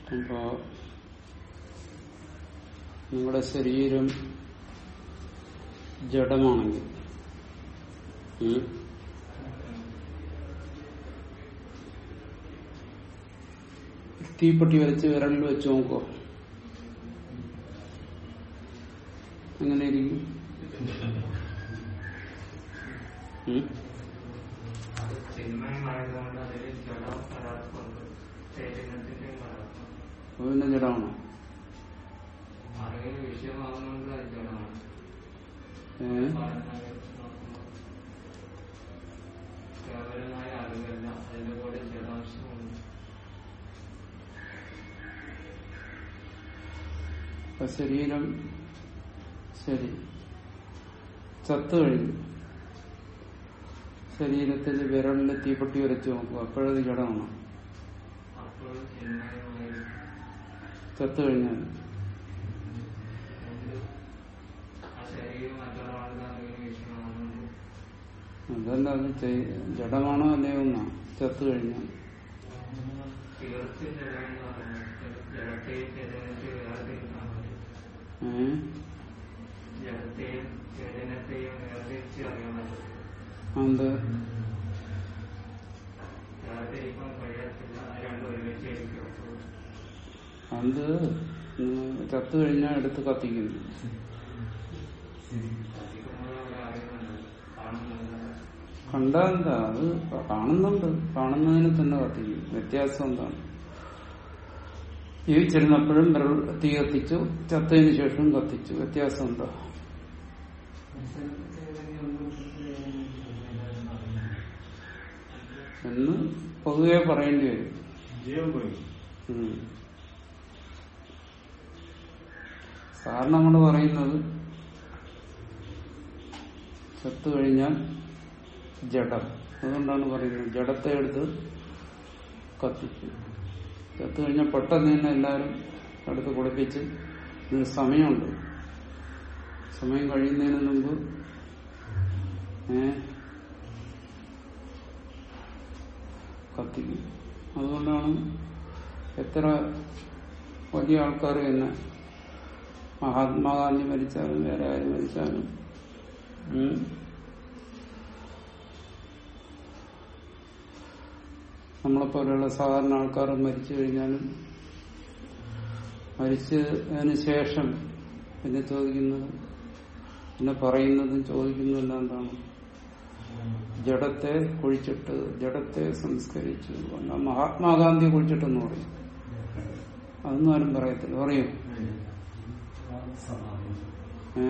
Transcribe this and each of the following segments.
അപ്പോ നിങ്ങളുടെ ശരീരം ജഡമാണെങ്കിൽ ഉം, തീപ്പെട്ടി വരച്ച് വിരലിൽ വെച്ച് നോക്കോ എങ്ങനെ ഇരിക്കും ഉം? അത് ചിന്മയമായതുകൊണ്ട് അതിൽ ജഡം കലർപ്പുണ്ട് ചൈതന്യത്തിന്റെ കലർപ്പുണ്ട് അപ്പൊ പിന്നെ ജഡമാണോ അറിവിൽ വിഷയമാകുന്നത് അത് ജഡമാണ് ഏഹ് പഠനങ്ങൾ നോക്കുമ്പോൾ കേവലമായ അറിവല്ല അതിന്റെ കൂടെ ജഡാംശമുണ്ട് അപ്പൊ ശരീരം ശരി ചത്തു കഴിഞ്ഞു ശരീരത്തിൽ വിരലിൽ തീപ്പെട്ടി വരച്ച് നോക്കും അപ്പോഴത് ജഡമാണ് അപ്പോൾ ചിന്മയമായി ചത്തു കഴിഞ്ഞാൽ ഉണ്ട് ആ ശരീരം മറ്റൊരാളുടെ അറിവിന് വിഷയമാകുന്നത് അതല്ല അത് ചെയ്- ജഡമാണോ അല്ലയോ എന്നാ ചത്തു കഴിഞ്ഞാൽ തീർച്ച ജഡം എന്ന് പറയുന്നത് ജഡത്തെയും ചൈതന്യത്തെയും വേർതിരിക്കാൻ പറ്റും ഏഹ് ജഡത്തെയും ചൈതന്യത്തെയും വേർതിരിച്ച് അറിയാൻ പറ്റും അത് വേർതിരിക്കാൻ കഴിയത്തില്ല അത് രണ്ടും ഒരുമിച്ചായിരിക്കും അത് ഉം ചത്തു കഴിഞ്ഞാൽ എടുത്ത് കത്തിക്കുന്നു കത്തിക്കുമ്പോൾ അവിടെ അറിയുന്നുണ്ട് കാണുന്നുണ്ട് കണ്ടാ എന്താ അത് കാണുന്നുണ്ട് കാണുന്നതിന് തന്നെ കത്തിക്കും വ്യത്യാസം എന്താണ് ജീവിച്ചിരുന്നപ്പോഴും വിരൽ തീ കത്തിച്ചു ചത്തതിന് ശേഷം കത്തിച്ചു വ്യത്യാസം എന്താ എന്ന് പൊതുവെ പറയേണ്ടി വരും ജീവൻ പോയി ഉം. സാറിന് നമ്മൾ പറയുന്നത് ചത്തു കഴിഞ്ഞാൽ ജഡം അതുകൊണ്ടാണ് പറയുന്നത് ജഡത്തെ എടുത്ത് കത്തിക്കും ചത്തു കഴിഞ്ഞാൽ പെട്ടെന്ന് തന്നെ എല്ലാവരും എടുത്ത് കുളിപ്പിച്ച് ഇതിന് സമയമുണ്ട് സമയം കഴിയുന്നതിന് മുമ്പ് ഏ കത്തിക്കും അതുകൊണ്ടാണ് എത്ര വലിയ ആൾക്കാർ തന്നെ മഹാത്മാഗാന്ധി മരിച്ചാലും വേറെ ആര് മരിച്ചാലും ഉം, നമ്മളെപ്പോലെയുള്ള സാധാരണ ആൾക്കാർ മരിച്ചു കഴിഞ്ഞാലും മരിച്ചതിന് ശേഷം പിന്നെ ചോദിക്കുന്നത് പിന്നെ പറയുന്നതും ചോദിക്കുന്നതും എല്ലാം എന്താണ് ജഡത്തെ കുഴിച്ചിട്ട് ജഡത്തെ സംസ്കരിച്ചു എന്നാ മഹാത്മാഗാന്ധി കുഴിച്ചിട്ടെന്ന് പറയും അതൊന്നും ആരും പറയത്തില്ല പറയും ഏ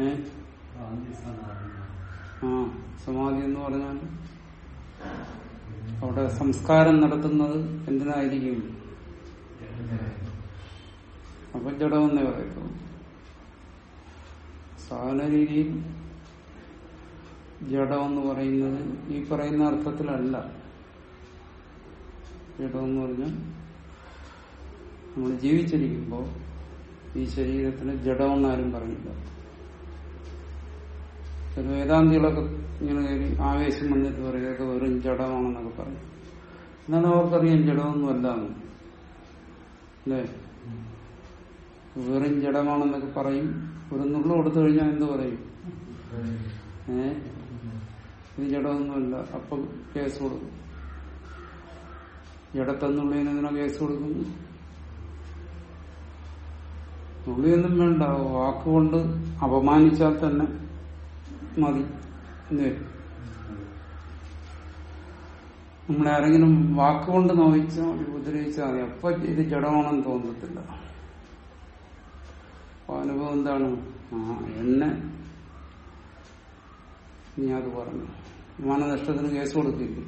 ആ സമാധി എന്ന് പറഞ്ഞാൽ അവിടെ സംസ്കാരം നടത്തുന്നത് എന്തിനായിരിക്കും അപ്പം ജഡമെന്നേ പറയത്തുള്ളൂ സാധാരണ രീതിയിൽ ജഡമെന്ന് പറയുന്നത് ഈ പറയുന്ന അർത്ഥത്തിലല്ല ജഡമെന്ന് പറഞ്ഞാൽ നമ്മൾ ജീവിച്ചിരിക്കുമ്പോൾ ഈ ശരീരത്തിന് ജഡമെന്നാരും പറയില്ല ചില വേദാന്തികളൊക്കെ ഇങ്ങനെ കയറി ആവേശം വന്നിട്ട് പറയും ഇതൊക്കെ വെറും ജഡമാണെന്നൊക്കെ പറയും എന്നാലും അവർക്കറിയാം ജഡമൊന്നും അല്ല എന്ന്. അല്ലേ വെറും ജഡമാണെന്നൊക്കെ പറയും ഒരു നുള്ളു കൊടുത്തു കഴിഞ്ഞാൽ എന്ത് പറയും ഏ ഇത് ജഡമൊന്നുമല്ല അപ്പം കേസ് കൊടുക്കും ജഡത്തെന്നുള്ളതിന് എന്തിനാ കേസ് കൊടുക്കുന്നു നുള്ളിയൊന്നും വേണ്ട വാക്കുകൊണ്ട് അപമാനിച്ചാൽ തന്നെ മതി എന്ന് വരും നമ്മളെ ആരെങ്കിലും വാക്കുകൊണ്ട് നോവിച്ചോ ഉപദ്രവിച്ചാൽ മതി അപ്പൊ ഇത് ജഡമാണെന്ന് തോന്നത്തില്ല അപ്പൊ അനുഭവം എന്താണ് ആ എന്നെ നീ അത് പറഞ്ഞു മാനനഷ്ടത്തിന് കേസ് കൊടുക്കില്ലേ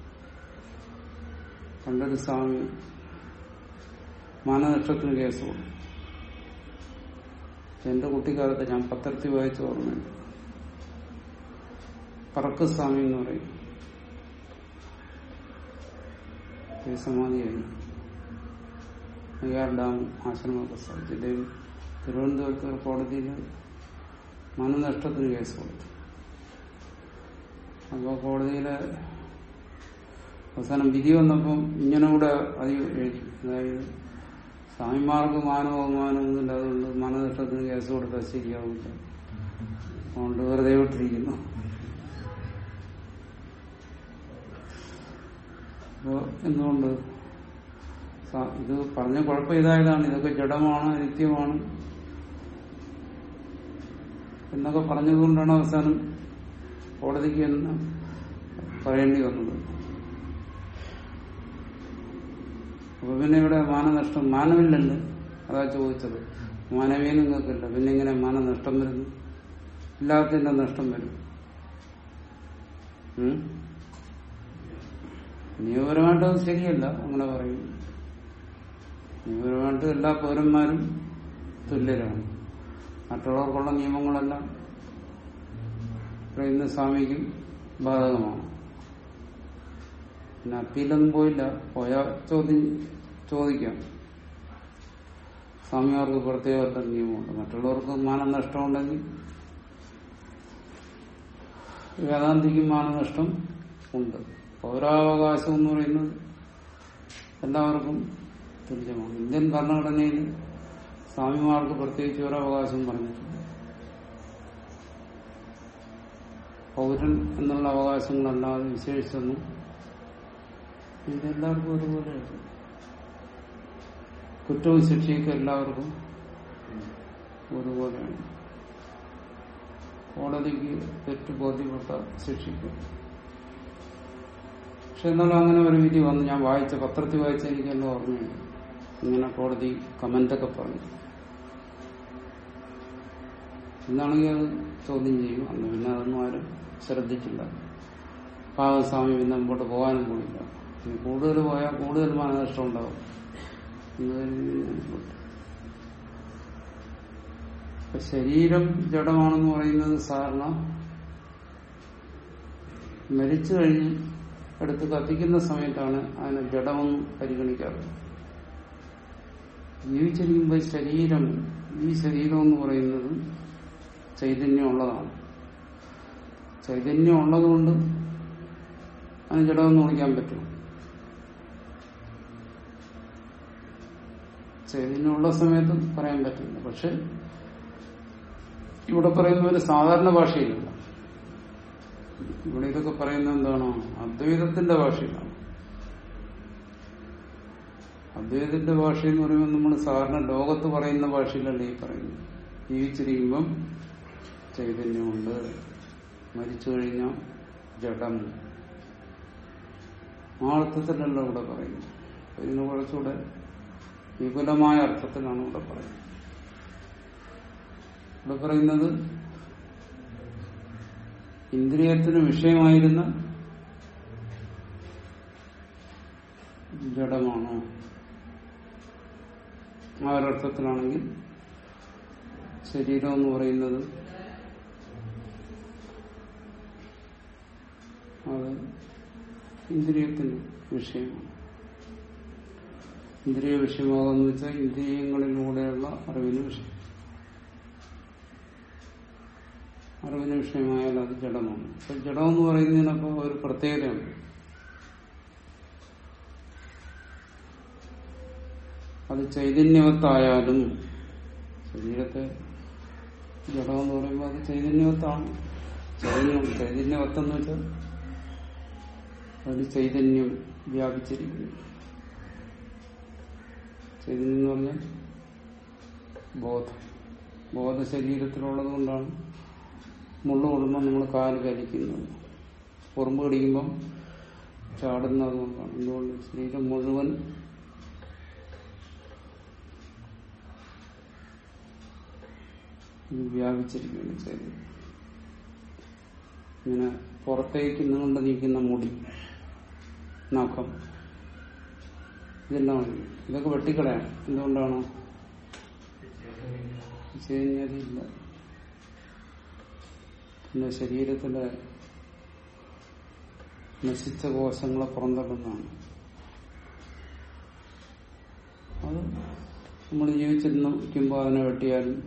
പണ്ടൊരു സ്വാമി മാനനഷ്ടത്തിന് കേസ് കൊടുത്തു എന്റെ കുട്ടിക്കാലത്ത് ഞാൻ പത്രത്തിൽ വായിച്ച ഓർമ്മയുണ്ട് പറക്ക് സ്വാമി എന്ന് പറയും ഈ സമാധിയായി നെയ്യാർ ഡാം ആശ്രമമൊക്കെ സ്ഥാപിച്ചു ഇദ്ദേഹം തിരുവനന്തപുരത്ത് ഒരു കോടതിയിൽ മനനഷ്ടത്തിന് കേസ് കൊടുത്തു അപ്പോൾ കോടതിയിലെ അവസാനം വിധി വന്നപ്പം ഇങ്ങനെ കൂടെ അത് എഴുതി അതായത് സ്വാമിമാർക്ക് മാനവും അപമാനമൊന്നുമില്ല അതുകൊണ്ട് മനനഷ്ടത്തിന് കേസ് കൊടുത്താൽ ശരിയാവില്ല അതുകൊണ്ട് വെറുതെ വിട്ടിരിക്കുന്നു അപ്പോ എന്തുകൊണ്ട് സ- ഇത് പറഞ്ഞ കുഴപ്പം ഇതായതാണ് ഇതൊക്കെ ജഡമാണ് നിത്യമാണ് എന്നൊക്കെ പറഞ്ഞതുകൊണ്ടാണ് അവസാനം കോടതിക്ക് എന്ന് പറയേണ്ടി വന്നത് അപ്പൊ പിന്നെ ഇവിടെ മാനനഷ്ടം മാനമില്ലല്ലോ അതാ ചോദിച്ചത് മാനവേ നിങ്ങൾക്കില്ല പിന്നെ ഇങ്ങനെ മാനനഷ്ടം വരുന്നു ഇല്ലാത്തതിന്റെ നഷ്ടം വരും ഉം? നിയമപരമായിട്ട് അത് ശരിയല്ല അങ്ങനെ പറയും നിയമപരമായിട്ട് എല്ലാ പൗരന്മാരും തുല്യരാണ് മറ്റുള്ളവർക്കുള്ള നിയമങ്ങളെല്ലാം പറയുന്ന സ്വാമിക്കും ബാധകമാണ് പിന്നെ അപ്പീലൊന്നും പോയില്ല പോയാൽ ചോദ്യം ചോദിക്കാം സ്വാമിമാർക്ക് പ്രത്യേക നിയമമുണ്ട് മറ്റുള്ളവർക്ക് മാനനഷ്ടമുണ്ടെങ്കിൽ വേദാന്തിക്ക് മാനനഷ്ടം ഉണ്ട് പൗരാവകാശം എന്ന് പറയുന്നത് എല്ലാവർക്കും തുല്യമാണ് ഇന്ത്യൻ ഭരണഘടനയിൽ സ്വാമിമാർക്ക് പ്രത്യേകിച്ച് ഒരു അവകാശം പറഞ്ഞിട്ടുണ്ട് പൗരൻ എന്നുള്ള അവകാശങ്ങളല്ലാതെ വിശേഷിച്ചൊന്നും ഇതെല്ലാവർക്കും ഒരുപോലെയാണ് കുറ്റവും ശിക്ഷയൊക്കെ എല്ലാവർക്കും ഒരുപോലെയാണ് കോടതിക്ക് തെറ്റ് ബോധ്യപ്പെട്ട ശിക്ഷിക്കും പക്ഷെ എന്നാലും അങ്ങനെ ഒരു വിധി വന്നു ഞാൻ വായിച്ച പത്രത്തിൽ വായിച്ച എനിക്കെല്ലാം ഓർമ്മയുണ്ട് ഇങ്ങനെ കോടതി കമന്റൊക്കെ പറഞ്ഞു ഇന്നാണെങ്കിൽ അത് ചോദ്യം ചെയ്യും അന്ന് പിന്നെ അതൊന്നും ആരും ശ്രദ്ധിച്ചില്ല പാവസ്വാമി പിന്നെ മുമ്പോട്ട് പോകാനും കൂടില്ല ഇനി കൂടുതൽ പോയാൽ കൂടുതൽ മാനനഷ്ടം ഉണ്ടാവും എന്ന് കരുതി ഞാൻ വിട്ടു. അപ്പൊ ശരീരം ജഡമാണെന്ന് പറയുന്നത് സാധാരണ മരിച്ചു കഴിഞ്ഞ് എടുത്ത് കത്തിക്കുന്ന സമയത്താണ് അതിനെ ജഡമെന്ന് പരിഗണിക്കാറുള്ളത് ജീവിച്ചിരിക്കുമ്പോൾ ശരീരം ഈ ശരീരം എന്ന് പറയുന്നത് ചൈതന്യമുള്ളതാണ് ചൈതന്യം ഉള്ളതുകൊണ്ട് അതിന് ജഡമെന്ന് വിളിക്കാൻ പറ്റും ചൈതന്യമുള്ള സമയത്ത് പറയാൻ പറ്റില്ല പക്ഷെ ഇവിടെ പറയുന്ന ഒരു സാധാരണ ഭാഷയിലല്ല ഇവിടെ ഇതൊക്കെ പറയുന്നത് എന്താണോ അദ്വൈതത്തിന്റെ ഭാഷയിലാണ് അദ്വൈതത്തിന്റെ ഭാഷ എന്ന് പറയുമ്പോൾ നമ്മൾ സാധാരണ ലോകത്ത് പറയുന്ന ഭാഷയിലല്ല ഈ പറയുന്നത് ജീവിച്ചിരിക്കുമ്പം ചൈതന്യമുണ്ട് മരിച്ചു കഴിഞ്ഞാൽ ജഡം ആ അർത്ഥത്തിലല്ല ഇവിടെ പറയുന്നത് ഇതിന് കുറച്ചുകൂടെ വിപുലമായ അർത്ഥത്തിലാണ് ഇവിടെ പറയുന്നത് ഇവിടെ പറയുന്നത് ഇന്ദ്രിയത്തിന് വിഷയമായിരുന്ന ജഡമാണോ ആ ഒരർത്ഥത്തിലാണെങ്കിൽ ശരീരം എന്ന് പറയുന്നത് അത് ഇന്ദ്രിയത്തിന് വിഷയമാണ് ഇന്ദ്രിയ വിഷയമാകുന്ന വെച്ചാൽ ഇന്ദ്രിയങ്ങളിലൂടെയുള്ള അറിവിന് വിഷയം അറിവിന് വിഷയമായാൽ അത് ജഡമാണ് അപ്പൊ ജഡം എന്ന് പറയുന്നതിനപ്പോ ഒരു പ്രത്യേകതയുണ്ട് അത് ചൈതന്യവത്തായാലും ശരീരത്തെ ജഡം എന്ന് പറയുമ്പോൾ അത് ചൈതന്യവത്താണ് ചൈതന്യം ചൈതന്യവത്തെന്ന് വെച്ചാൽ അതിൽ ചൈതന്യം വ്യാപിച്ചിരിക്കുന്നു ചൈതന്യം എന്ന് പറഞ്ഞാൽ ബോധം ബോധ ശരീരത്തിലുള്ളത് കൊണ്ടാണ് മുള്ളു കൊള്ളുമ്പോൾ നമ്മൾ കാല് കലിക്കുന്നത് ഉറുമ്പ് കടിക്കുമ്പം ചാടുന്നത് കൊണ്ടാണ് എന്തുകൊണ്ട് ശരീരം മുഴുവൻ ഇത് വ്യാപിച്ചിരിക്കുന്നു ചൈതന്യം ഇങ്ങനെ പുറത്തേക്ക് നീണ്ടു നിൽക്കുന്ന മുടി നഖം ഇതെല്ലാം ഉണ്ട്. ഇതൊക്കെ വെട്ടിക്കളയാണ് എന്തുകൊണ്ടാണ് ചൈതന്യതില്ല പിന്നെ ശരീരത്തിലെ നശിച്ച കോശങ്ങളെ പുറന്തള്ളുന്നതാണ് അത് നമ്മൾ ജീവിച്ചിരുന്നിരിക്കുമ്പോൾ അതിനെ വെട്ടിയാലും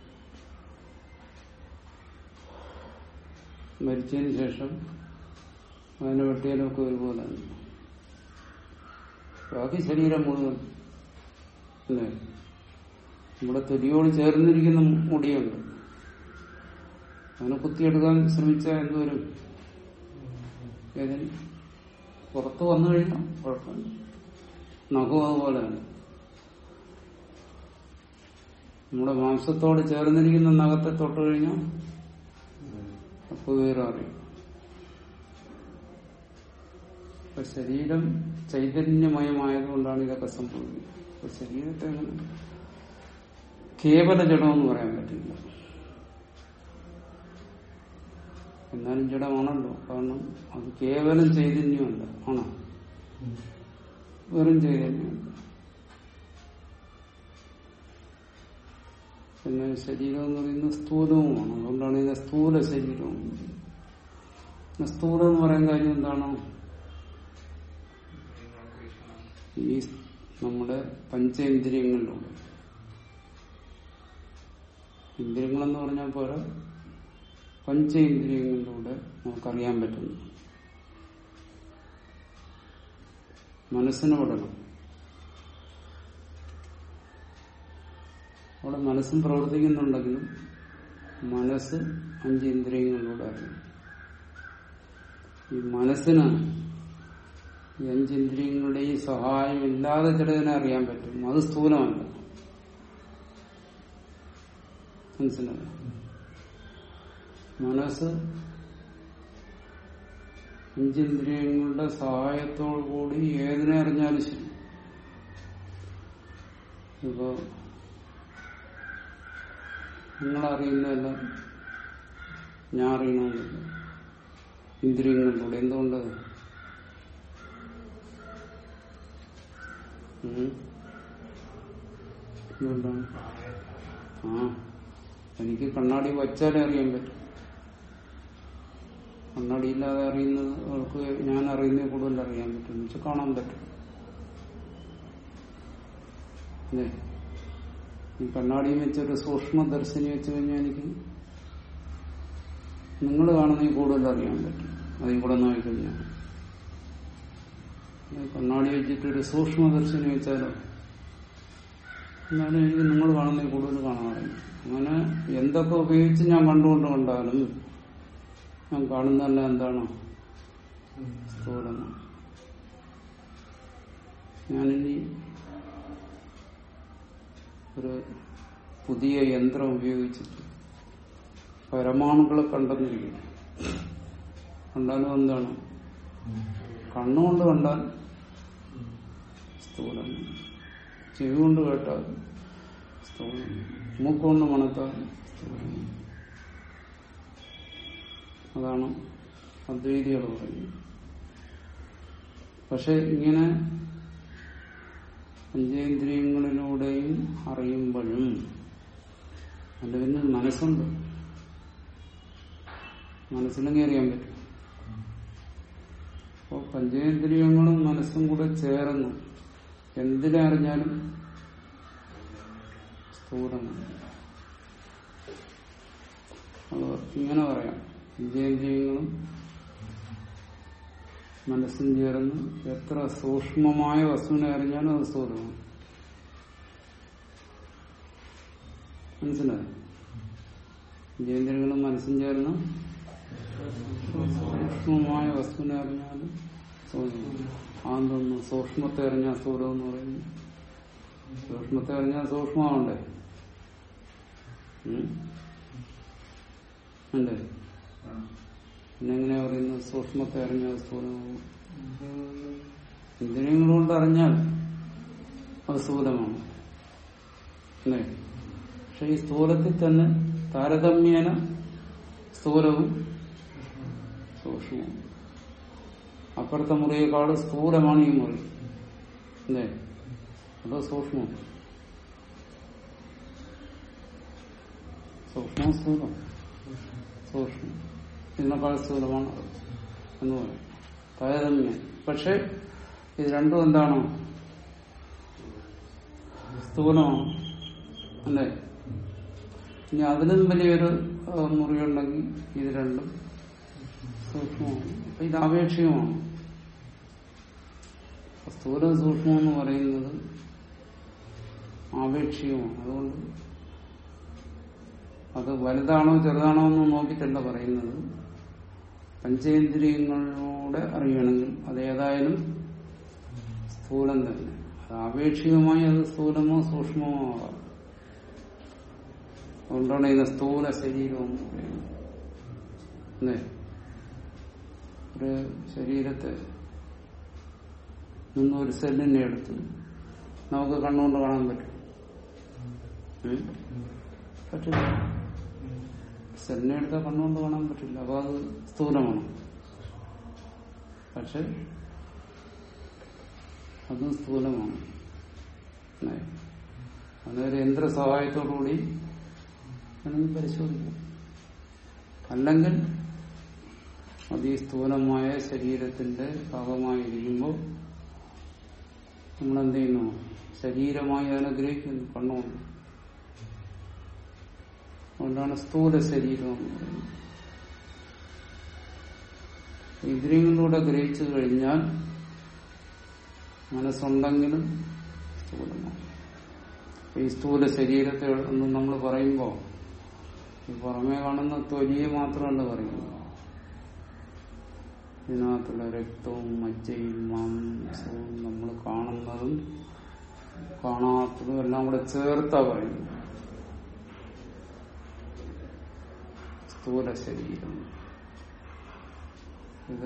മരിച്ചതിന് ശേഷം അതിനെ വെട്ടിയാലും ഒക്കെ ഒരുപോലെയാണ് ബാക്കി ശരീരം മുഴുവൻ അല്ലേ നമ്മുടെ തൊലിയോട് ചേർന്നിരിക്കുന്ന മുടിയുണ്ട് അതിനെ കുത്തിയെടുക്കാൻ ശ്രമിച്ചാൽ എന്തുവരും ഏതിന് പുറത്ത് വന്നു കഴിഞ്ഞാൽ കുഴപ്പമില്ല നഖവും അതുപോലെയാണ് നമ്മുടെ മാംസത്തോട് ചേർന്നിരിക്കുന്ന നഖത്തെ തൊട്ട് കഴിഞ്ഞാൽ അപ്പോൾ വേറെ അറിയും അപ്പൊ ശരീരം ചൈതന്യമയമായതുകൊണ്ടാണ് ഇതൊക്കെ സംഭവിക്കുന്നത് അപ്പൊ ശരീരത്തെ അങ്ങനെ കേവല ജഡമെന്ന് പറയാൻ പറ്റില്ല എന്നാലും ജഡമാണല്ലോ കാരണം അത് കേവലം ചൈതന്യമല്ല ആണോ വെറും ചൈതന്യമല്ല പിന്നെ ശരീരം എന്ന് പറയുന്നത് സ്ഥൂലവുമാണ് അതുകൊണ്ടാണ് ഇത് സ്ഥൂല ശരീരം പിന്നെ സ്ഥൂലം എന്ന് പറയാൻ കാര്യം എന്താണ് ഈ നമ്മുടെ പഞ്ചേന്ദ്രിയങ്ങളിലൂടെ ഇന്ദ്രിയങ്ങളെന്ന് പറഞ്ഞാൽ പോലെ പഞ്ചേന്ദ്രിയങ്ങളിലൂടെ നമുക്കറിയാൻ പറ്റുന്നു മനസ്സിന് വിടണം അവിടെ മനസ്സും പ്രവർത്തിക്കുന്നുണ്ടെങ്കിലും മനസ്സ് അഞ്ചേന്ദ്രിയങ്ങളിലൂടെ അറിയും ഈ മനസ്സിന് ഈ അഞ്ചേന്ദ്രിയങ്ങളുടെയും സഹായം ഇല്ലാതെ ചിലതിനെ അറിയാൻ പറ്റും അത് സ്ഥൂലമല്ല മനസ്സിലായോ മനസ്സ് അഞ്ചേന്ദ്രിയങ്ങളുടെ സഹായത്തോടു കൂടി ഏതിനെ അറിഞ്ഞാലും ശരി ഇപ്പോ നിങ്ങളറിയുന്നതെല്ലാം ഞാൻ അറിയണമെന്നില്ല ഇന്ദ്രിയങ്ങളിലൂടെ എന്തുകൊണ്ട് ഉം? എന്തുകൊണ്ടാണ് ആ എനിക്ക് കണ്ണാടി വച്ചാലേ അറിയാൻ പറ്റും കണ്ണാടി ഇല്ലാതെ അറിയുന്നത് അവർക്ക് ഞാൻ അറിയുന്നത് കൂടുതൽ അറിയാൻ പറ്റും എന്ന് വെച്ചാൽ കാണാൻ പറ്റും അല്ലേ ഈ കണ്ണാടിയും വെച്ചൊരു സൂക്ഷ്മ ദർശനി വെച്ച് കഴിഞ്ഞാൽ എനിക്ക് നിങ്ങൾ കാണുന്നതിൽ കൂടുതൽ അറിയാൻ പറ്റും അതിൽ കൂടെ നോക്കിക്കഴിഞ്ഞാൽ ഈ കണ്ണാടി വെച്ചിട്ടൊരു സൂക്ഷ്മ ദർശനി വെച്ചാലോ എന്നാലും എനിക്ക് നിങ്ങൾ കാണുന്നതിൽ കൂടുതൽ കാണാൻ അറിയും അങ്ങനെ എന്തൊക്കെ ഉപയോഗിച്ച് ഞാൻ കണ്ടുകൊണ്ട് കണ്ടാലും ഞാൻ കാണുന്നതല്ല എന്താണ് സ്ഥൂലമാണ് ഞാനിനി ഒരു പുതിയ യന്ത്രം ഉപയോഗിച്ചിട്ട് പരമാണുക്കളെ കണ്ടെന്നിരിക്കും കണ്ടാലും എന്താണ് കണ്ണുകൊണ്ട് കണ്ടാൽ സ്ഥൂലം ചെവി കൊണ്ട് കേട്ടാൽ സ്ഥൂലം മൂക്കുകൊണ്ട് മണത്താൽ സ്ഥൂലം അതാണ് അദ്വൈതികൾ പറയുന്നത് പക്ഷെ ഇങ്ങനെ പഞ്ചേന്ദ്രിയങ്ങളിലൂടെയും അറിയുമ്പോഴും അതിന്റെ പിന്നെ മനസ്സുണ്ട് മനസ്സിലെങ്കിൽ അറിയാൻ പറ്റും അപ്പോ പഞ്ചേന്ദ്രിയങ്ങളും മനസ്സും കൂടെ ചേർന്ന് എന്തിനെ അറിഞ്ഞാലും സ്ഥൂലമാണ് അത് ഇങ്ങനെ പറയാം പഞ്ചേന്ദ്രിയങ്ങളും മനസ്സും ചേർന്ന് എത്ര സൂക്ഷ്മമായ വസ്തുവിനെ അറിഞ്ഞാലും അത് സ്ഥൂലമാണ് മനസ്സിലായോ പഞ്ചേന്ദ്രിയങ്ങളും മനസ്സും ചേർന്ന് സൂക്ഷ്മമായ വസ്തുവിനെ അറിഞ്ഞാലും സ്ഥൂലമാണ് ആന്തൊന്ന് സൂക്ഷ്മത്തെ അറിഞ്ഞാൽ സ്ഥൂലം എന്ന് പറയുന്നു സൂക്ഷ്മത്തെ അറിഞ്ഞാൽ സൂക്ഷ്മമാവണ്ടേ ഉം? അല്ലേ പിന്നെ എങ്ങനെയാ പറയുന്നത് സൂക്ഷ്മത്തെ അറിഞ്ഞാൽ സ്ഥൂലമാവും ഇന്ദ്രിയങ്ങൾ കൊണ്ട് അറിഞ്ഞാൽ അത് സ്ഥൂലമാണ് അല്ലേ പക്ഷെ ഈ സ്ഥൂലത്തിൽ തന്നെ താരതമ്യേന സ്ഥൂലവും സൂക്ഷ്മവും അപ്പുറത്തെ മുറിയേക്കാൾ സ്ഥൂലമാണ് ഈ മുറി അല്ലേ അതോ സൂക്ഷ്മം സൂക്ഷ്മം സ്ഥൂലം സൂക്ഷ്മം ഇതിനേക്കാൾ സ്ഥൂലമാണ് അത് എന്ന് പറയും താരതമ്യം പക്ഷെ ഇത് രണ്ടും എന്താണ് സ്ഥൂലമാണ് അല്ലേ ഇനി അതിലും വലിയൊരു ആ, മുറിയുണ്ടെങ്കിൽ ഇത് രണ്ടും സൂക്ഷ്മമാണ് അപ്പൊ ഇത് ആപേക്ഷികമാണ് സ്ഥൂലം സൂക്ഷ്മം എന്ന് പറയുന്നത് ആപേക്ഷികമാണ് അതുകൊണ്ട് അത് വലുതാണോ ചെറുതാണോ എന്ന് നോക്കിയിട്ടല്ല പറയുന്നത് പഞ്ചേന്ദ്രിയങ്ങളിലൂടെ അറിയണമെങ്കിൽ അത് ഏതായാലും സ്ഥൂലം തന്നെ അത് ആപേക്ഷികമായി അത് സ്ഥൂലമോ സൂക്ഷ്മമോ ആകാം അതുകൊണ്ടാണ് ഇതിനെ സ്ഥൂല ശരീരം എന്ന് പറയുന്നത് അല്ലേ ഒരു ശരീരത്തെ നിന്ന് ഒരു സെല്ലിനെ എടുത്ത് നമുക്ക് കണ്ണുകൊണ്ട് കാണാൻ പറ്റും ഉം? പറ്റില്ല സെല്ലിനെ എടുത്താൽ കണ്ണുകൊണ്ട് കാണാൻ പറ്റില്ല അപ്പൊ അത് സ്ഥൂലമാണ് പക്ഷെ അതും സ്ഥൂലമാണ് അല്ലേ? അതൊരു യന്ത്ര സഹായത്തോടുകൂടി വേണമെങ്കിൽ പരിശോധിക്കാം അല്ലെങ്കിൽ അത് ഈ സ്ഥൂലമായ ശരീരത്തിന്റെ ഭാഗമായിരിക്കുമ്പോൾ നമ്മൾ എന്ത് ചെയ്യുന്നു ശരീരമായി അതിനെ ഗ്രഹിക്കുന്നു കണ്ണുകൊണ്ട് അതുകൊണ്ടാണ് സ്ഥൂല ശരീരം എന്ന് പറയുന്നത് ഇന്ദ്രിയങ്ങളിലൂടെ ഗ്രഹിച്ചു കഴിഞ്ഞാൽ മനസ്സുണ്ടെങ്കിലും സ്ഥൂലമാണ് ഈ സ്ഥൂല ശരീരത്തെ എന്ന് നമ്മൾ പറയുമ്പോൾ ഈ പുറമേ കാണുന്ന ത്വലിയെ മാത്രമല്ല പറയുന്നത് ഇതിനകത്തുള്ള രക്തവും മജ്ജയും മാംസവും നമ്മൾ കാണുന്നതും കാണാത്തതും എല്ലാം കൂടെ ചേർത്താ പറയുന്നത് സ്ഥൂല ശരീരം ഇത്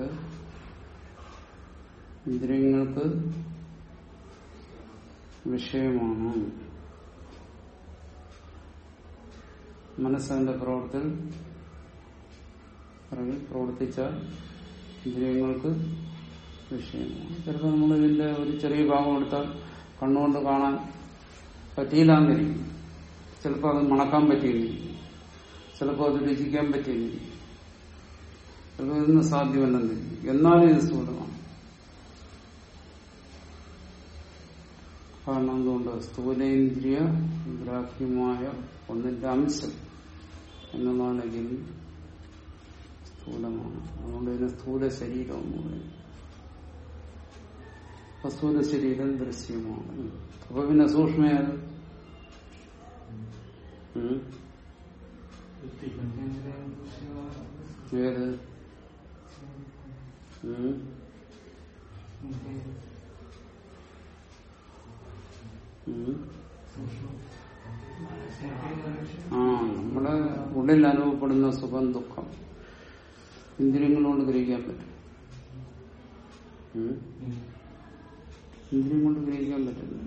ഇന്ദ്രിയങ്ങൾക്ക് വിഷയമാണ് മനസ്സതിന്റെ പ്രവർത്തനം പിറകിൽ പ്രവർത്തിച്ചാൽ ഇന്ദ്രിയങ്ങൾക്ക് വിഷയമാണ് ചിലപ്പോൾ നമ്മൾ ഇതിന്റെ ഒരു ചെറിയ ഭാഗം എടുത്താൽ കണ്ണുകൊണ്ട് കാണാൻ പറ്റിയില്ലാന്നിരിക്കും ചിലപ്പോൾ അത് മണക്കാൻ പറ്റിയെന്നിരിക്കും ചിലപ്പോൾ അത് രുചിക്കാൻ പറ്റിയെന്നിരിക്കും ചിലപ്പോൾ ഇതൊന്നും സാധ്യമല്ലെന്നിരിക്കും എന്നാലും ഇത് സ്ഥൂലമാണ് കാരണം എന്തുകൊണ്ട് സ്ഥൂലേന്ദ്രിയ ഗ്രാഹ്യമായ ഒന്നിന്റെ അംശം എന്നുള്ളതാണെങ്കിൽ സ്ഥൂലമാണ് അതുകൊണ്ട് ഇതിനെ സ്ഥൂല ശരീരം എന്ന് പറയും അപ്പൊ സ്ഥൂല ശരീരം ദൃശ്യമാണ് അപ്പൊ പിന്നെ സൂക്ഷ്മയത് ഉം? ഏത് ഉം? ഉം? ആ നമ്മുടെ ഉള്ളിൽ അനുഭവപ്പെടുന്ന സുഖം ദുഃഖം ഇന്ദ്രിയങ്ങൾ കൊണ്ട് ഗ്രഹിക്കാൻ പറ്റും ഉം? ഇന്ദ്രിയം കൊണ്ട് ഗ്രഹിക്കാൻ പറ്റില്ല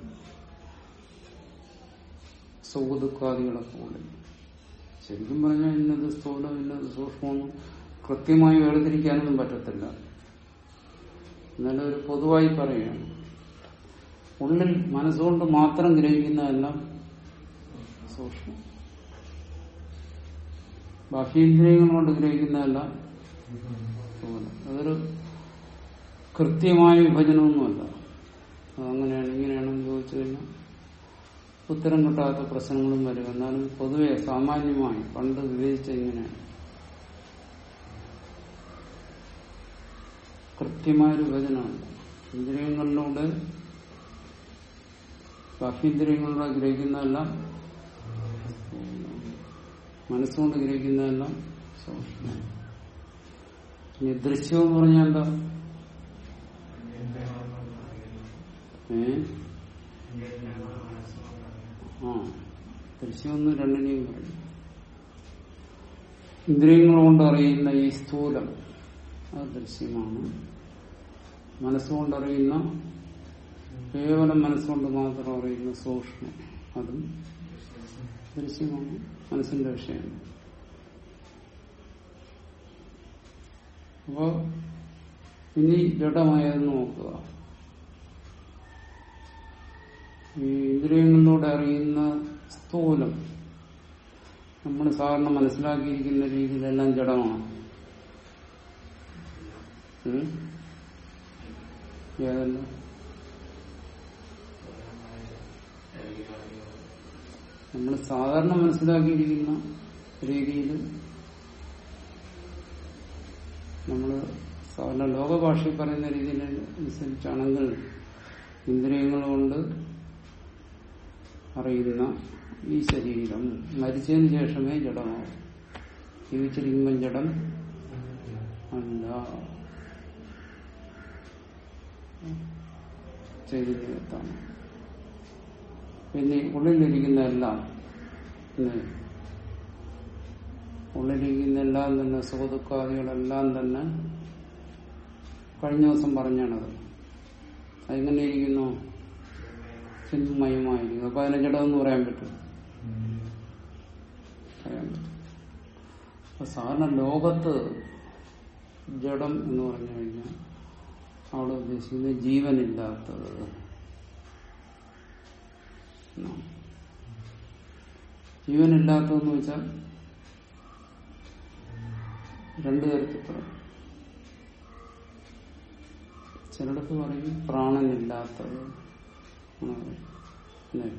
സുഖദുഃഖാദികളൊക്കെ ഉള്ളിൽ ശരിക്കും പറഞ്ഞാൽ ഇന്നത് സ്ഥൂലം ഇന്നത് സൂക്ഷ്മമൊന്നും കൃത്യമായി വേർതിരിക്കാനൊന്നും പറ്റത്തില്ല എന്നാലും ഒരു പൊതുവായി പറയുകയാണ് ഉള്ളിൽ മനസ്സുകൊണ്ട് മാത്രം ഗ്രഹിക്കുന്നതെല്ലാം സൂക്ഷ്മം ബാഹ്യേന്ദ്രിയങ്ങൾ കൊണ്ട് ഗ്രഹിക്കുന്നതെല്ലാം സ്ഥൂലം അതൊരു കൃത്യമായ വിഭജനമൊന്നുമല്ല അതങ്ങനെയാണ് ഇങ്ങനെയാണെന്ന് ചോദിച്ചു കഴിഞ്ഞാൽ ഉത്തരം കിട്ടാത്ത പ്രശ്നങ്ങളും വരും എന്നാലും പൊതുവെ സാമാന്യമായി പണ്ട് വിവേചിച്ച ഇങ്ങനെയാണ് കൃത്യമായൊരു വിഭജനമാണ് ഇന്ദ്രിയങ്ങളിലൂടെ ബാഹ്യേന്ദ്രിയങ്ങളിലൂടെ ഗ്രഹിക്കുന്നതെല്ലാം മനസ്സുകൊണ്ട് ഗ്രഹിക്കുന്നതെല്ലാം സൂക്ഷ്മം ഇനി ദൃശ്യം എന്ന് പറഞ്ഞാൽ എന്താ ഏ ആ ദൃശ്യം ഒന്ന് രണ്ടിനെയും പറയും ഇന്ദ്രിയങ്ങൾ കൊണ്ട് അറിയുന്ന ഈ സ്ഥൂലം അത് ദൃശ്യമാണ് മനസ്സുകൊണ്ട് അറിയുന്ന കേവലം മനസ്സുകൊണ്ട് മാത്രം അറിയുന്ന സൂക്ഷ്മം അതും ദൃശ്യമാണ് മനസ്സിന്റെ വിഷയമാണ് അപ്പോ ഇനി ജഡമായതെന്ന് നോക്കുക ഈ ഇന്ദ്രിയങ്ങളിലൂടെ അറിയുന്ന സ്ഥൂലം നമ്മൾ സാധാരണ മനസ്സിലാക്കിയിരിക്കുന്ന രീതിയിലെല്ലാം ജഡമാണ് ഉം? ഏതെല്ലാം നമ്മൾ സാധാരണ മനസ്സിലാക്കിയിരിക്കുന്ന രീതിയിൽ നമ്മൾ സാധാരണ ലോകഭാഷയിൽ പറയുന്ന രീതിയിൽ അനുസരിച്ചാണെങ്കിൽ ഇന്ദ്രിയങ്ങൾ കൊണ്ട് അറിയുന്ന ഈ ശരീരം മരിച്ചതിന് ശേഷമേ ജഡമാവും ജീവിച്ചിരിക്കുമ്പം ജഡം അല്ല ചൈതന്യത്താണ് പിന്നെ ഉള്ളിലിരിക്കുന്ന എല്ലാം ഇന്ന് ഉള്ളിലിരിക്കുന്ന എല്ലാം തന്നെ സുഖദുഃഖാദികളെല്ലാം തന്നെ കഴിഞ്ഞ ദിവസം പറഞ്ഞാണത് അതെങ്ങനെ ഇരിക്കുന്നു ചിന്മയമായിരിക്കുന്നു അപ്പൊ അതിനെ ജഡമെന്ന് പറയാൻ പറ്റും പറയാൻ പറ്റും അപ്പൊ സാധാരണ ലോകത്ത് ജഡം എന്ന് പറഞ്ഞു കഴിഞ്ഞാൽ അവിടെ ഉദ്ദേശിക്കുന്നത് ജീവനില്ലാത്തത് എന്നാണ്. ജീവനില്ലാത്തതെന്ന് വെച്ചാൽ രണ്ടു തരത്തിൽ പറയും ചിലടത്ത് പറയും പ്രാണനില്ലാത്തത് എന്ന് പറയും. അല്ലേ?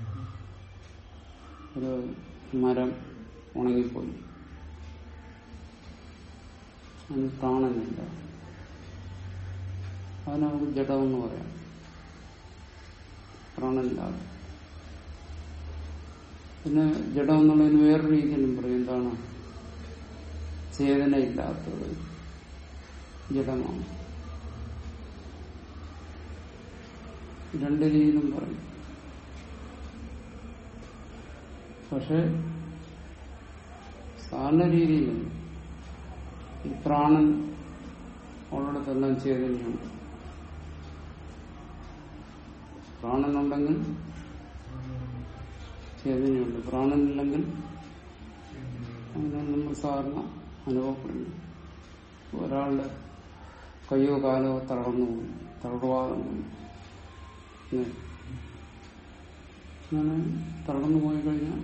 ഒരു മരം ഉണങ്ങിപ്പോയി അതിന് പ്രാണനില്ല അത് നമുക്ക് ജഡമെന്ന് പറയാം പ്രാണനില്ലാതെ പിന്നെ ജഡം എന്നുള്ളതിന് വേറൊരു രീതിയിലും പറയും എന്താണ് ചേതനയില്ലാത്തത് ജഡമാണ് രണ്ട് രീതിയിലും പറയും പക്ഷെ സാധാരണ രീതിയിൽ ഈ പ്രാണൻ ഉള്ളിടത്തെല്ലാം ചേതനയുണ്ട് പ്രാണനുണ്ടെങ്കിൽ ചേതനയുണ്ട് പ്രാണനില്ലെങ്കിൽ അങ്ങനെ നമ്മൾ സാധാരണ അനുഭവപ്പെടുന്നു ഒരാളുടെ കയ്യോ കാലോ തളർന്നു പോയി തളർവാദം പോയി ഇല്ലേ? അങ്ങനെ തളർന്നു പോയി കഴിഞ്ഞാൽ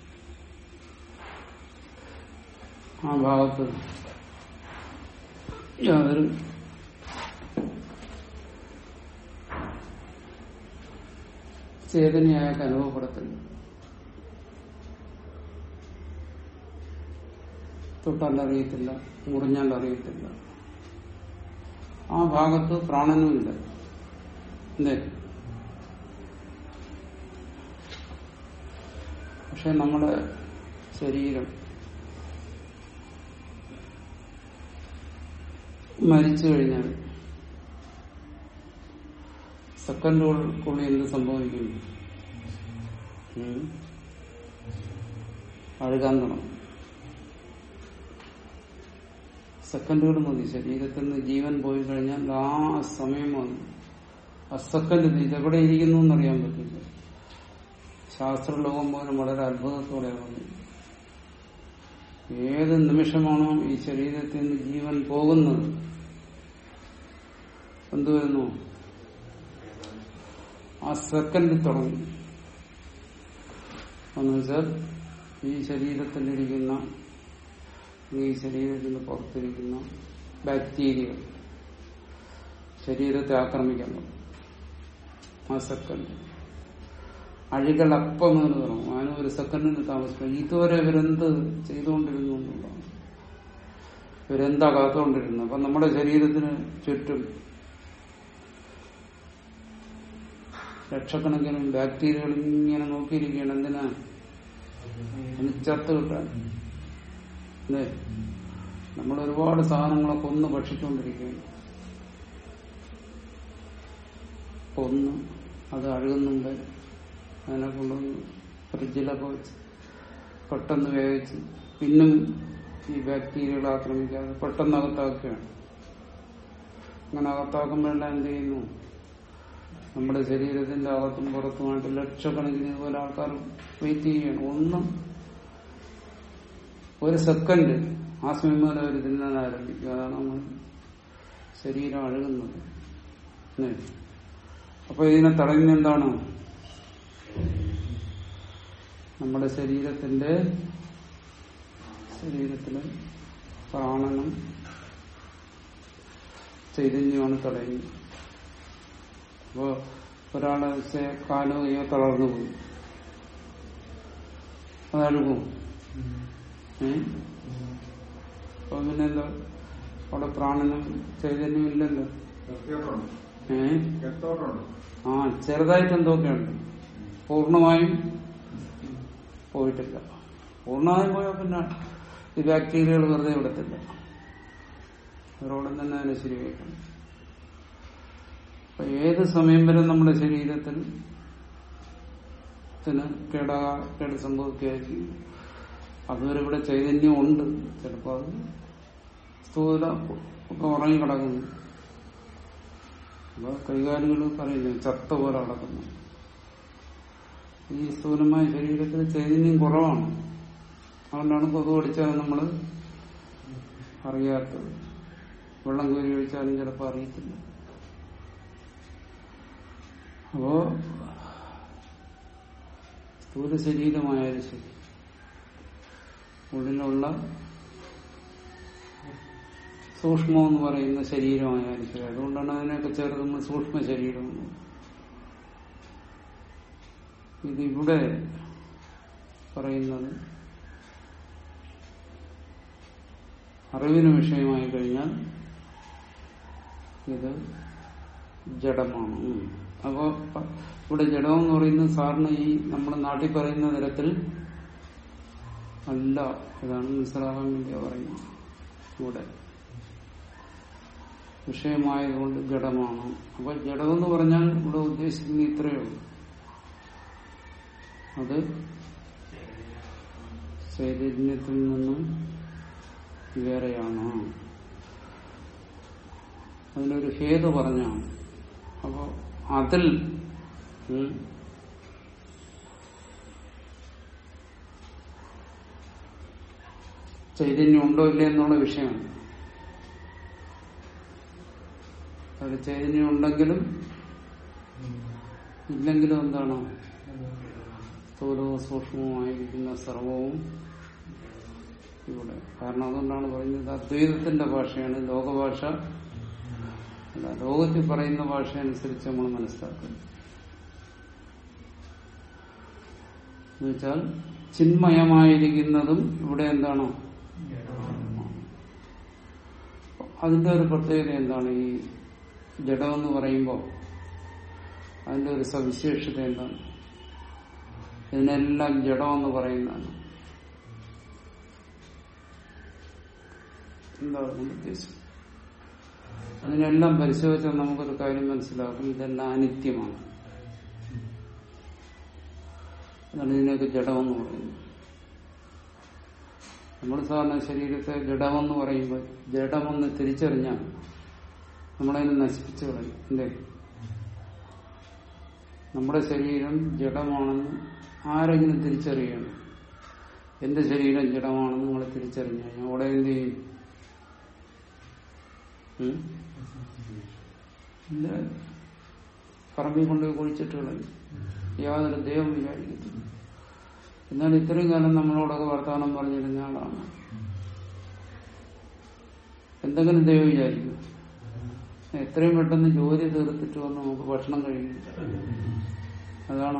ആ ഭാഗത്ത് യാതൊരു ചേതനയായൊക്കെ അനുഭവപ്പെടത്തില്ല തൊട്ടാൽ അറിയത്തില്ല മുറിഞ്ഞാൽ അറിയത്തില്ല ആ ഭാഗത്ത് പ്രാണനുമില്ല എന്തേ പക്ഷെ നമ്മുടെ ശരീരം മരിച്ചു കഴിഞ്ഞാൽ സെക്കൻഡുകൾക്കുള്ളിൽ എന്ത് സംഭവിക്കും ഉം. അഴുകാൻ തുടങ്ങും സെക്കൻഡുകൾ മതി ശരീരത്തിൽ നിന്ന് ജീവൻ പോയി കഴിഞ്ഞാൽ ആ സമയം മതി ആ സെക്കൻഡ് ഇതെവിടെ ഇരിക്കുന്നു എന്നറിയാൻ പറ്റില്ല ശാസ്ത്രലോകം പോലും വളരെ അത്ഭുതത്തോടെ പറഞ്ഞു ഏത് നിമിഷമാണോ ഈ ശരീരത്തിൽ നിന്ന് ജീവൻ പോകുന്നത് എന്തുവരുന്നു ആ സെക്കൻഡ് തുടങ്ങി എന്ന് വെച്ചാൽ ഈ ശരീരത്തിലിരിക്കുന്ന ഈ ശരീരത്തിന് പുറത്തിരിക്കുന്ന ബാക്ടീരിയകൾ ശരീരത്തെ ആക്രമിക്കാൻ തുടങ്ങും ആ സെക്കൻഡ് അഴികൾ അപ്പം മുതൽ തുടങ്ങും അതിന് ഒരു സെക്കൻഡിന് താമസിക്കും ഇതുവരെ ഇവരെന്ത് ചെയ്തുകൊണ്ടിരുന്നു എന്നുള്ളതാണ് ഇവരെന്താ കാത്തുകൊണ്ടിരുന്നു അപ്പൊ നമ്മുടെ ശരീരത്തിന് ചുറ്റും ലക്ഷക്കണക്കിന് ബാക്ടീരിയകൾ ഇങ്ങനെ നോക്കിയിരിക്കുകയാണ് എന്തിനാ ഒന്ന് ചത്ത് കിട്ടാൻ അല്ലേ നമ്മൾ ഒരുപാട് സാധനങ്ങളൊക്കെ ഒന്ന് ഭക്ഷിച്ചുകൊണ്ടിരിക്കുകയാണ് ഒന്ന് അത് അഴുകുന്നുണ്ട് അതിനെ കൊണ്ടുവന്ന് ഫ്രിഡ്ജിലൊക്കെ വെച്ച് പെട്ടെന്ന് വേവിച്ച് പിന്നും ഈ ബാക്ടീരിയകൾ ആക്രമിക്കാതെ പെട്ടെന്ന് അകത്താക്കുകയാണ് അങ്ങനെ അകത്താക്കുമ്പോഴെല്ലാം എന്ത് ചെയ്യുന്നു നമ്മുടെ ശരീരത്തിന്റെ അകത്തും പുറത്തുമായിട്ട് ലക്ഷക്കണക്കിന് ഇതുപോലെ ആൾക്കാർ വെയിറ്റ് ചെയ്യുകയാണ് ഒന്നും ഒരു സെക്കൻഡ് ആ സമയം മുതൽ അവർ തിന്നാൻ ആരംഭിക്കും അതാണ് നമ്മൾ ശരീരം അഴുകുന്നത് അല്ലേ? അപ്പൊ ഇതിനെ തടയുന്ന എന്താണ് നമ്മുടെ ശരീരത്തിന്റെ ശരീരത്തിലെ പ്രാണനും ചൈതന്യമാണ് തടയുന്നത് അപ്പോ ഒരാളെ സെ- കാലോ കയ്യോ തളർന്നു പോയി അതഴുകും ഏ അപ്പൊ പിന്നെന്താ അവിടെ പ്രാണനും ചൈതന്യവും ഇല്ലല്ലോ ഏ ആ ചെറുതായിട്ട് എന്തൊക്കെയുണ്ട് പൂർണ്ണമായും പോയിട്ടില്ല പൂർണ്ണമായും പോയാൽ പിന്നെ ഈ ബാക്ടീരിയകൾ വെറുതെ വിടത്തില്ല അവരോടും തന്നെ അതിനെ ശരിവെക്കണം അപ്പൊ ഏത് സമയം വരെ നമ്മുടെ ശരീരത്തിൽ ത്തിന് കേടാ കേട് സംഭവിക്കുകയായിരിക്കും അതുവരെ ഇവിടെ ചൈതന്യം ഉണ്ട് ചിലപ്പോൾ അത് സ്ഥൂല ഒക്കെ ഉറങ്ങിക്കിടക്കുന്നു അപ്പൊ കൈകാലുകൾ പറയുന്നു ചത്ത പോലെ കിടക്കുന്നു ഈ സ്ഥൂലമായ ശരീരത്തിൽ ചൈതന്യം കുറവാണ് അതുകൊണ്ടാണ് കൊതു അടിച്ചാൽ നമ്മൾ അറിയാത്തത് വെള്ളം കോരി ഒഴിച്ചാലും ചിലപ്പോൾ അറിയത്തില്ല അപ്പോ സ്ഥൂല ശരീരമായാലും ശരി ഉള്ളിലുള്ള സൂക്ഷ്മം എന്ന് പറയുന്ന ശരീരമായാലും ശരി അതുകൊണ്ടാണ് അതിനെയൊക്കെ ചേർത്ത് നമ്മൾ സൂക്ഷ്മ ശരീരം എന്ന് പറയുന്നത്. ഇതിവിടെ പറയുന്നത് അറിവിന് വിഷയമായി കഴിഞ്ഞാൽ ഇത് ജഡമാണ് ഉം. അപ്പോ പ- ഇവിടെ ജഡം എന്ന് പറയുന്നത് സാറിന് ഈ നമ്മുടെ നാട്ടിൽ പറയുന്ന തരത്തിൽ അല്ല ഇതാണ് മനസ്സിലാകാൻ വേണ്ടിയാ പറയുന്നത് ഇവിടെ വിഷയമായതുകൊണ്ട് ജഡമാണ് അപ്പൊ ജഡമെന്ന് പറഞ്ഞാൽ ഇവിടെ ഉദ്ദേശിക്കുന്ന ഇത്രയേ ഉള്ളൂ അത് ചൈതന്യത്തിൽ നിന്നും വേറെയാണ് അതിനൊരു ഹേതു പറഞ്ഞാണ് അപ്പൊ അതിൽ ഉം, ചൈതന്യം ഉണ്ടോ ഇല്ലേ എന്നുള്ള വിഷയമാണ് അതിൽ ചൈതന്യം ഉണ്ടെങ്കിലും ഇല്ലെങ്കിലും എന്താണ് സ്ഥൂലവും സൂക്ഷ്മവുമായിരിക്കുന്ന സർവവും ഇവിടെ കാരണം അതുകൊണ്ടാണ് പറയുന്നത് അദ്വൈതത്തിന്റെ ഭാഷയാണ് ലോകഭാഷ അല്ല ലോകത്തിൽ പറയുന്ന ഭാഷ അനുസരിച്ച് നമ്മൾ മനസ്സിലാക്കുന്നത് എന്നുവെച്ചാൽ ചിന്മയമായിരിക്കുന്നതും ഇവിടെ എന്താണ് അതിന്റെ ഒരു പ്രത്യേകത എന്താണ് ഈ ജഡമെന്ന് പറയുമ്പോൾ അതിന്റെ ഒരു സവിശേഷത എന്താണ് ഇതിനെല്ലാം ജഡമെന്ന് പറയുന്നതാണ് എന്താ അതുകൊണ്ട് ഉദ്ദേശം അതിനെല്ലാം പരിശോധിച്ചാൽ നമുക്കൊരു കാര്യം മനസ്സിലാക്കും ഇതെല്ലാം അനിത്യമാണ് അതാണ് ഇതിനൊക്കെ ജഡമെന്ന് പറയുന്നത് നമ്മൾ സാധാരണ ശരീരത്തെ ജഡമെന്ന് പറയുമ്പോൾ ജഡമെന്ന് തിരിച്ചറിഞ്ഞാൽ നമ്മളതിനെ നശിപ്പിച്ചു കളയും അല്ലേ നമ്മുടെ ശരീരം ജഡമാണെന്ന് ആരെങ്കിലും തിരിച്ചറിയണം എന്റെ ശരീരം ജഡമാണെന്ന് നിങ്ങൾ തിരിച്ചറിഞ്ഞു കഴിഞ്ഞാൽ അവിടെ എന്ത് ചെയ്യും ഉം? ഇല്ല പറമ്പിൽ കൊണ്ടുപോയി കുഴിച്ചിട്ട് കളയും യാതൊരു ദൈവം വിചാരിക്കത്തില്ല എന്നാൽ ഇത്രയും കാലം നമ്മളോടൊക്കെ വർത്തമാനം പറഞ്ഞിരുന്ന ആളാണ് എന്തെങ്കിലും ദൈവം വിചാരിക്കും എത്രയും പെട്ടെന്ന് ജോലി തീർത്തിട്ട് വന്ന് നമുക്ക് ഭക്ഷണം കഴിക്കും അതാണ്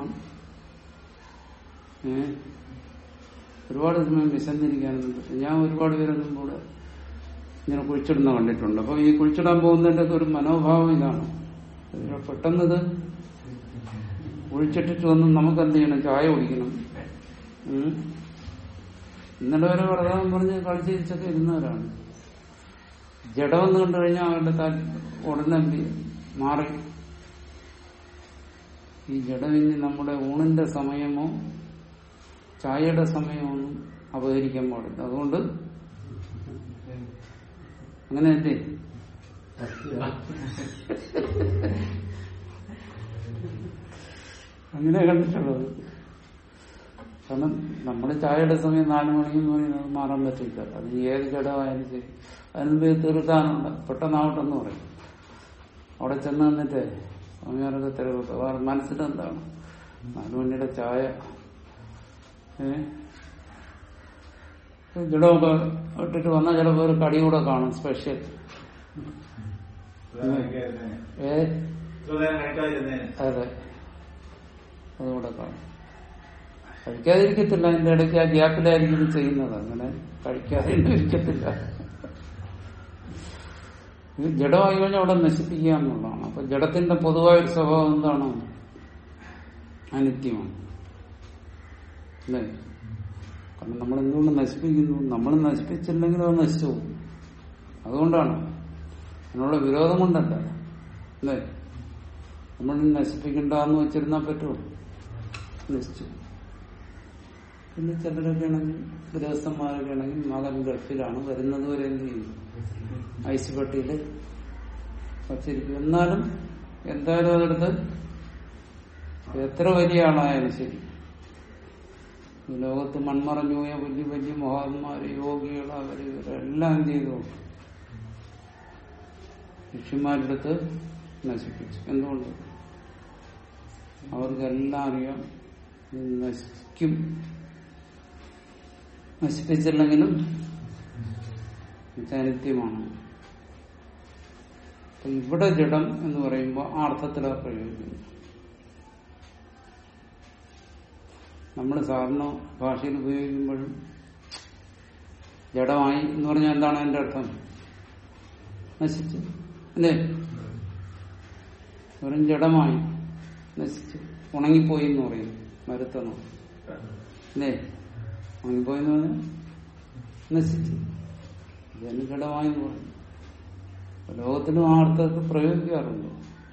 ഏ ഒരുപാട് സമയം വിശന്നിരിക്കാനൊന്നും പറ്റും ഞാൻ ഒരുപാട് പേരൊന്നും കൂടെ ഇങ്ങനെ കുഴിച്ചിടുന്ന കണ്ടിട്ടുണ്ട് അപ്പൊ ഈ കുഴിച്ചിടാൻ പോകുന്നതിന്റെ ഒക്കെ ഒരു മനോഭാവം ഇതാണ് ഇതിനെ പെട്ടെന്നത് കുഴിച്ചിട്ടിട്ട് വന്ന് നമുക്ക് എന്ത് ചെയ്യണം ചായ കുടിക്കണം ഉം. ഇന്നലെ വരെ വർത്തമാനം പറഞ്ഞ് കളിച്ചിരിച്ചൊക്കെ ഇരുന്നവരാണ് ജഡമെന്ന് കണ്ടു കഴിഞ്ഞാൽ അവരുടെ താൽ ഉടനെ എന്ത് ചെയ്യും? മാറി ഈ ജഡമിന് നമ്മുടെ ഊണിന്റെ സമയമോ ചായയുടെ സമയമോ ഒന്നും അപഹരിക്കാൻ പാടില്ല അതുകൊണ്ട് അങ്ങനെ അല്ലേ അങ്ങനെ കണ്ടിട്ടുള്ളത് കാരണം നമ്മുടെ ചായയുടെ സമയം നാലു മണിക്ക് പറയുന്നത് മാറാൻ പറ്റില്ല അത് ഏത് ഘടകമായാലും ശരി അതിന് പോയി തീർക്കാനുണ്ട് പെട്ടെന്നാവട്ടെന്ന് പറയും അവിടെ ചെന്ന് നിന്നിട്ട് സ്വാമിമാരൊക്കെ തിരക്കൊക്കെ അവർ മനസ്സിലെന്താണ് നാലു മണിയുടെ ചായ ഏ ജഡമൊക്കെ ഇട്ടിട്ട് വന്നാൽ ചിലപ്പോൾ ഒരു കടി കൂടെ കാണും സ്പെഷ്യൽ ഏ അതെ അതുകൂടെ കാണും കഴിക്കാതിരിക്കത്തില്ല അതിന്റെ ഇടയ്ക്ക് ആ ഗ്യാപ്പിലായിരിക്കും ഇത് ചെയ്യുന്നത് അങ്ങനെ കഴിക്കാതെ ഇരിക്കത്തില്ല ഇത് ജഡമായി കഴിഞ്ഞാൽ അവിടെ നശിപ്പിക്കുക എന്നുള്ളതാണ് അപ്പൊ ജഡത്തിന്റെ പൊതുവായ ഒരു സ്വഭാവം എന്താണ് അനിത്യമാണ് അല്ലേ കാരണം നമ്മൾ എന്തുകൊണ്ട് നശിപ്പിക്കുന്നു നമ്മൾ നശിപ്പിച്ചില്ലെങ്കിൽ അത് നശിച്ചു പോകും അതുകൊണ്ടാണ് അതിനുള്ള വിരോധം കൊണ്ടല്ല അല്ലേ നമ്മൾ നശിപ്പിക്കണ്ട എന്ന് വെച്ചിരുന്നാൽ പറ്റുമോ നശിച്ചു പിന്നെ ചിലരൊക്കെ ആണെങ്കിൽ ഗൃഹസ്ഥന്മാരൊക്കെ ആണെങ്കിൽ മകൻ ഗൾഫിലാണ് വരുന്നത് വരെ എന്ത് ചെയ്യും ഐസ് പെട്ടിയിൽ വച്ചിരിക്കും എന്നാലും എന്തായാലും അതെടുത്ത് എത്ര വലിയ ആളായാലും ശരി ഈ ലോകത്ത് മൺമറഞ്ഞു പോയ വലിയ വലിയ മഹാത്മാര് യോഗികൾ അവര് ഇവരെല്ലാം എന്ത് ചെയ്തു ഋഷിമാരെടുത്ത് നശിപ്പിച്ചു എന്തുകൊണ്ട് അവർക്കെല്ലാം അറിയാം ഇത് നശിക്കും നശിപ്പിച്ചില്ലെങ്കിലും ചരിത്യമാണ് അപ്പൊ ഇവിടെ ജഡം എന്ന് പറയുമ്പോൾ ആ അർത്ഥത്തിലാണ് പ്രയോഗിക്കുന്നത് നമ്മൾ സാധാരണ ഭാഷയിൽ ഉപയോഗിക്കുമ്പോഴും ജഡമായി എന്ന് പറഞ്ഞാൽ എന്താണ് അതിന്റെ അർത്ഥം നശിച്ചു അല്ലേ വെറും ജഡമായി നശിച്ചു ഉണങ്ങിപ്പോയി എന്ന് പറയും മരുത്തണോ അല്ലേ ഉണങ്ങിപ്പോയി എന്ന് പറഞ്ഞാൽ നശിച്ചു ഇതിന് ജഡമായി എന്ന് പറയും അപ്പൊ ലോകത്തിലും ആ അർത്ഥത്തിൽ പ്രയോഗിക്കാറുണ്ട്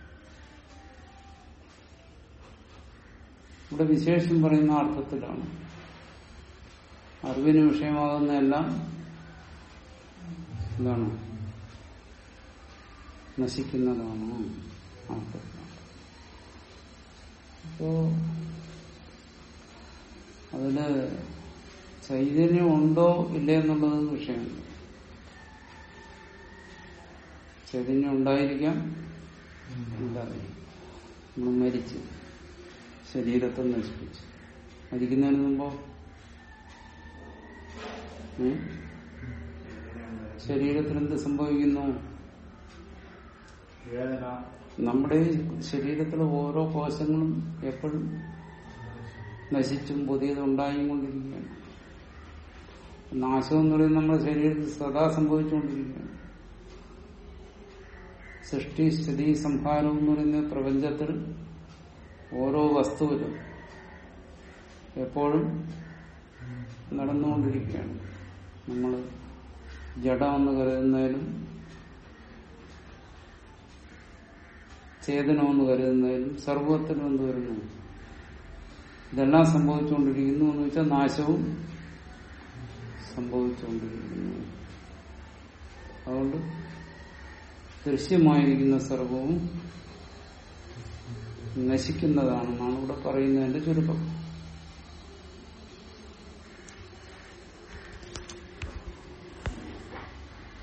ഇവിടെ വിശേഷം പറയുന്ന അർത്ഥത്തിലാണ് അറിവിന് വിഷയമാകുന്ന എല്ലാം എന്താണ് നശിക്കുന്നതാണ് ആ അർത്ഥത്തിലാണ് അപ്പോ അതില് ചൈതന്യം ഉണ്ടോ ഇല്ലേ എന്നുള്ളത് വിഷയമുണ്ട് ചൈതന്യം ഉണ്ടായിരിക്കാം ഉണ്ടായിരിക്കും നമ്മൾ മരിച്ചു ശരീരത്തെ നശിപ്പിച്ചു മരിക്കുന്നതിന് മുമ്പോ ഉം? ശരീരത്തിൽ എന്ത് സംഭവിക്കുന്നു വേദന നമ്മുടെ ഈ ശരീരത്തിലെ ഓരോ കോശങ്ങളും എപ്പോഴും നശിച്ചും പുതിയത് ഉണ്ടായും കൊണ്ടിരിക്കുകയാണ് നാശം എന്ന് പറയുന്നത് നമ്മുടെ ശരീരത്തിൽ സദാ സംഭവിച്ചുകൊണ്ടിരിക്കുകയാണ് സൃഷ്ടി സ്ഥിതി സംഹാരം എന്ന് പറയുന്ന പ്രപഞ്ചത്തിൽ ഓരോ വസ്തുവിലും എപ്പോഴും നടന്നുകൊണ്ടിരിക്കുകയാണ് നമ്മൾ ജഡമെന്ന് കരുതുന്നതിലും ചേതനമെന്ന് കരുതുന്നതിലും സർവത്തിലും എന്ത് വരുന്നു ഇതെല്ലാം സംഭവിച്ചുകൊണ്ടിരിക്കുന്നു എന്ന് വെച്ചാൽ നാശവും സംഭവിച്ചുകൊണ്ടിരിക്കുന്നു അതുകൊണ്ട് ദൃശ്യമായിരിക്കുന്ന സർവവും നശിക്കുന്നതാണെന്നാണ് ഇവിടെ പറയുന്നതിന്റെ ചുരുക്കം